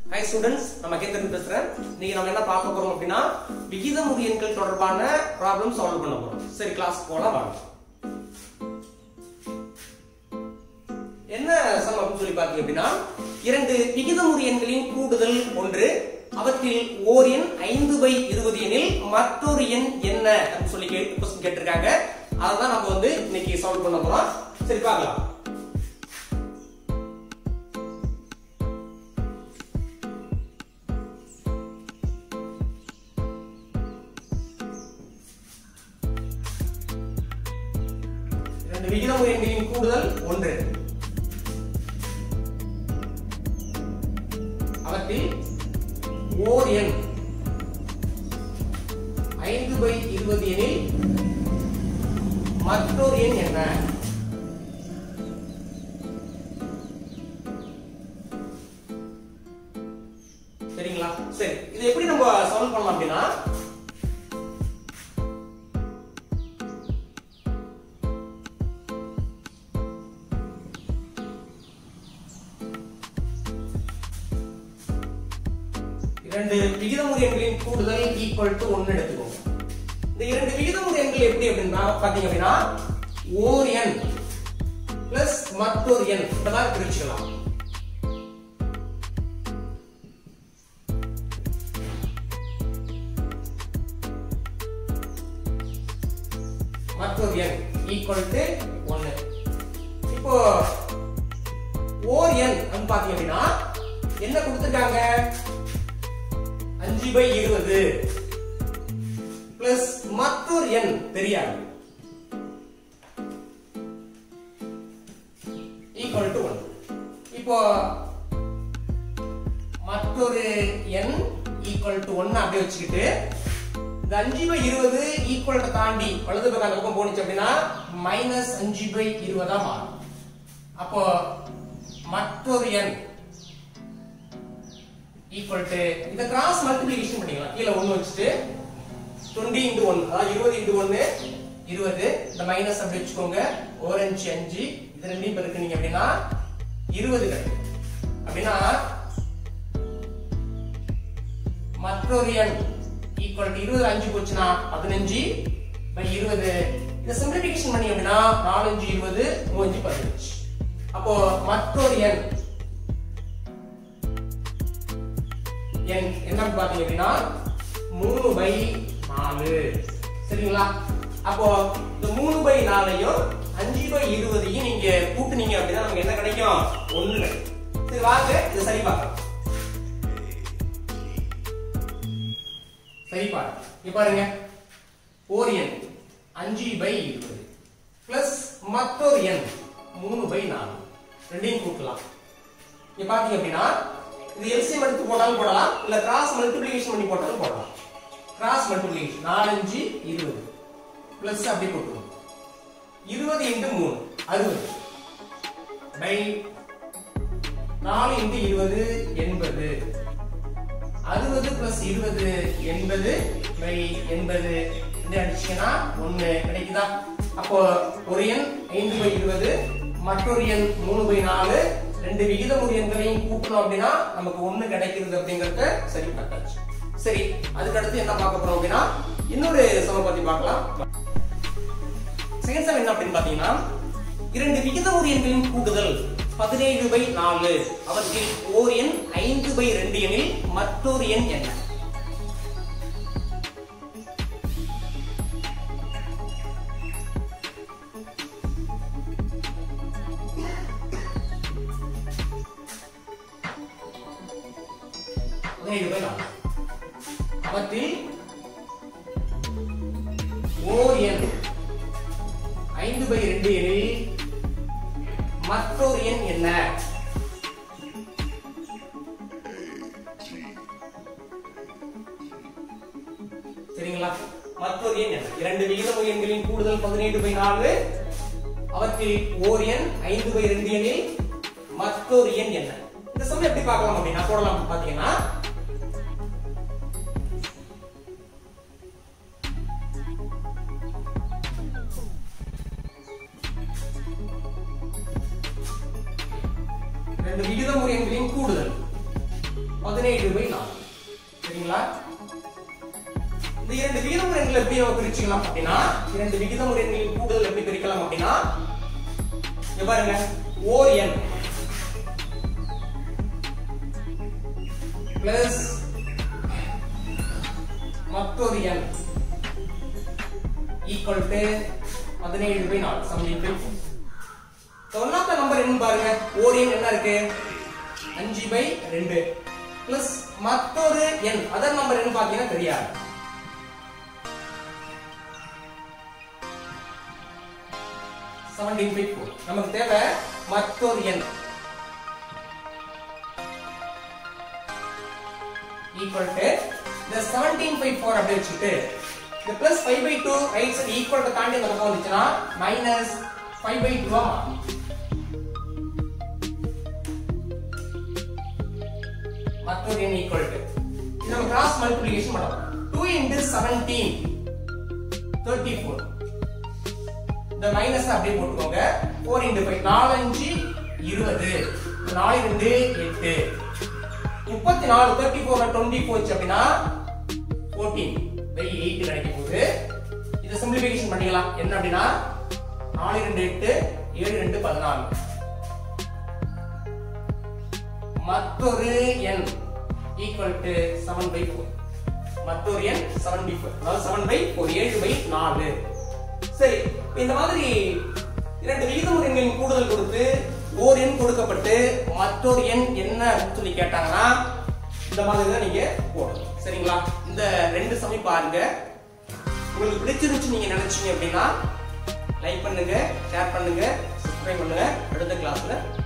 hi students நம்ம கேந்திரன் பேசுறேன் இன்னைக்கு நம்ம என்ன பார்க்க போறோம் அப்படின்னா விகிதமுறு எண்கள் தொடர்பான ப்ராப்ளம் சால்வ் பண்ண போறோம் சரி கிளாஸ் போலாம் வாங்க என்ன சம் அப்படின்னு சொல்லி பார்த்தீங்க அப்படின்னா இரண்டு விகிதமுறு எண்களின் கூடுதல் ஒன்று அவற்றில் ஓர் எண் ஐந்து பை இருபது எனில் மற்றொரு எண் என்ன அப்படின்னு சொல்லி கொஸ்டின் கேட்டிருக்காங்க அதான் நம்ம வந்து இன்னைக்கு சால்வ் பண்ண போறோம் சரி பார்க்கலாம் இரண்டு விகிதமுறு எண்களின் கூடுதல் ஒன்று அவற்றில் ஓர் எண் ஐந்து பை இருபது எனில் மற்றொரு எண் என்ன சரிங்களா சரி இது எப்படி நம்ம சால்வ் பண்ணலாம் அப்படின்னா இரண்டு விகிதமுறு எண்களின் கூடுதல் ஈக்குவல் டு ஒன்னு எடுத்துக்கோங்க இந்த இரண்டு விகிதமுறு எண்கள் எப்படி அப்படின்னா பாத்தீங்க அப்படின்னா ஓர் எண் பிளஸ் மற்றொரு எண் இப்படிதான் பிரிச்சுக்கலாம் மற்றொரு எண் ஈக்குவல் டு ஒன்னு இப்போ ஓர் எண் அப்படின்னு பாத்தீங்க அப்படின்னா என்ன கொடுத்துருக்காங்க அஞ்சு பை இருபது பிளஸ் மற்றொரு எண் தெரியாது ஈக்குவல் டு ஒன் இப்போ மற்றொரு எண் ஈக்குவல் டு ஒன்னு அப்படியே வச்சுக்கிட்டு இந்த அஞ்சு பை இருபது ஈக்குவல் தாண்டி வலது பக்கம் அந்த பக்கம் போனுச்சு அப்படின்னா மைனஸ் அஞ்சு பை இருபதா மாறும் அப்போ மற்றொரு எண் ஈக்குவல் டு இந்த கிராஸ் மல்டிப்ளிகேஷன் பண்ணிக்கலாம் கீழே ஒன்னு வச்சுட்டு டுவெண்ட்டி இன்டு ஒன் அதாவது இருபது இன்டு ஒன்னு இருபது இந்த மைனஸ் அப்படி வச்சுக்கோங்க ஒரு அஞ்சு அஞ்சு இது ரெண்டையும் பெருக்குனீங்க அப்படின்னா இருபது கிடைக்கும் அப்படின்னா மற்றொரு எண் ஈக்குவல் டு இருபது அஞ்சு போச்சுன்னா பதினஞ்சு பை இருபது இதை சிம்பிளிபிகேஷன் பண்ணி அப்படின்னா நாலஞ்சு இருபது மூஞ்சு பதினஞ்சு அப்போ மற்றொரு எண் எண் என்னன்னு பாத்தீங்க அப்படின்னா மூணு பை நாலு சரிங்களா அப்போ இந்த மூணு பை நாலையும் அஞ்சு பை இருபதையும் நீங்க கூட்டுனீங்க அப்படின்னா நமக்கு என்ன கிடைக்கும் ஒண்ணு கிடைக்கும் சரி வாங்க இதை சரி பார்க்கலாம் சரி பாருங்க இங்க பாருங்க ஓர் எண் அஞ்சு பை இருபது பிளஸ் மற்றொரு எண் மூணு பை நாலு ரெண்டையும் கூட்டலாம் இங்க பாத்தீங்க அப்படின்னா இது எல்சிஎம் எடுத்து போட்டாலும் போடலாம் இல்ல கிராஸ் மல்டிப்ளிகேஷன் பண்ணி போட்டாலும் போடலாம் கிராஸ் மல்டிப்ளிகேஷன் நாலஞ்சு இருபது பிளஸ் அப்படி போட்டுருவோம் இருபது இன்டு மூணு அறுபது பை நாலு இன்டு இருபது எண்பது அறுபது பிளஸ் இருபது எண்பது பை எண்பது இது அடிச்சீங்கன்னா ஒண்ணு கிடைக்குதா அப்போ ஒரு எண் ஐந்து பை இருபது மற்றொரு எண் மூணு பை நாலு ரெண்டு விகிதமுறு எண்களையும் கூட்டணும் அப்படின்னா நமக்கு ஒண்ணு கிடைக்கிறது அப்படிங்கறத சரி பார்த்தாச்சு சரி அதுக்கு அடுத்து என்ன பார்க்க போறோம் அப்படின்னா இன்னொரு சம பத்தி பார்க்கலாம் செகண்ட் சம் என்ன அப்படின்னு பாத்தீங்கன்னா இரண்டு விகிதமுறு எண்களின் கூடுதல் பதினேழு பை நாலு அவற்றில் ஓர் எண் ஐந்து பை ரெண்டு எனில் மற்றொரு எண் என்ன பதினேழு பை நாலு அவற்றில் ஓர் எண் ஐந்து பை ரெண்டு எனில் மற்றொரு எண் என்ன சரிங்களா மற்றொரு எண் என்ன இரண்டு விகிதமுறு எண்களின் கூடுதல் பதினேழு பை நாலு அவற்றில் ஓர் எண் ஐந்து பை ரெண்டு எண்ணில் மற்றொரு எண் என்ன இந்த சமயம் எப்படி பார்க்கலாம் அப்படின்னா போடலாம் பாத்தீங்கன்னா ரெண்டு விகிதமுறு எண்களின் கூடுதல் பதினேழு பை நாலு சரிங்களா இந்த இரண்டு விகிதமுறை எண்களை எப்படி நம்ம பிரிச்சுக்கலாம் அப்படின்னா இரண்டு விகிதமுறை எண்களின் கூடுதல் எப்படி பிரிக்கலாம் அப்படின்னா இங்க பாருங்க ஓர் எண் பிளஸ் மற்றொரு எண் ஈக்குவல் டு பதினேழு பை நாலு செவன்டீன் பை ஒன்னாத்த நம்பர் என்ன பாருங்க ஓர் எண் என்ன இருக்கு அஞ்சு பை ரெண்டு பிளஸ் மற்றொரு எண் அதர் நம்பர் என்ன பாத்தீங்கன்னா தெரியாது செவன்டீன் பை ஃபோர் நமக்கு தேவை மற்றொரு எண் ஈக்குவல் டு இந்த செவன்டீன் பை ஃபோர் அப்படி வச்சுட்டு இந்த plus five by two right side equal to தாண்டி இந்த பக்கம் வந்துச்சுன்னா மைனஸ் ஃபைவ் பை டூவா மாறும் மற்றொரு எண் ஈக்குவல் டு இது நம்ம கிராஸ் மல்டிப்ளிகேஷன் பண்ணலாம் two into seventeen thirty four இந்த மைனஸ் அப்படியே போட்டுக்கோங்க ஃபோர் இன்டு ஃபைவ் நாலஞ்சு இருபது நாலு ரெண்டு எட்டு முப்பத்தி நாலு தேர்ட்டி ஃபோர் டுவெண்ட்டி போச்சு அப்படின்னா ஃபோர்டீன் பை எயிட் கிடைக்க போகுது இதை சிம்பிளிஃபிகேஷன் பண்ணிக்கலாம் என்ன அப்படின்னா நாலு ரெண்டு எட்டு ஏழு ரெண்டு பதினாலு மற்றொரு எண் equal to seven by four மற்றொரு எண் செவன் பை ஃபோர் அதாவது செவன் பை ஃபோர் ஏழு பை நாலு சரி இந்த மாதிரி இரண்டு விகிதமுறை எண்களின் கூடுதல் கொடுத்து ஓர் எண் கொடுக்கப்பட்டு மற்றொரு எண் என்ன அப்படின்னு சொல்லி கேட்டாங்கன்னா இந்த மாதிரி தான் நீங்க போடணும் சரிங்களா இந்த ரெண்டு சமி பாருங்க உங்களுக்கு பிடிச்சிருந்துச்சு நீங்க நினைச்சீங்க அப்படின்னா லைக் பண்ணுங்க ஷேர் பண்ணுங்க சப்ஸ்கிரைப் பண்ணுங்க அடுத்த கிளாஸ்ல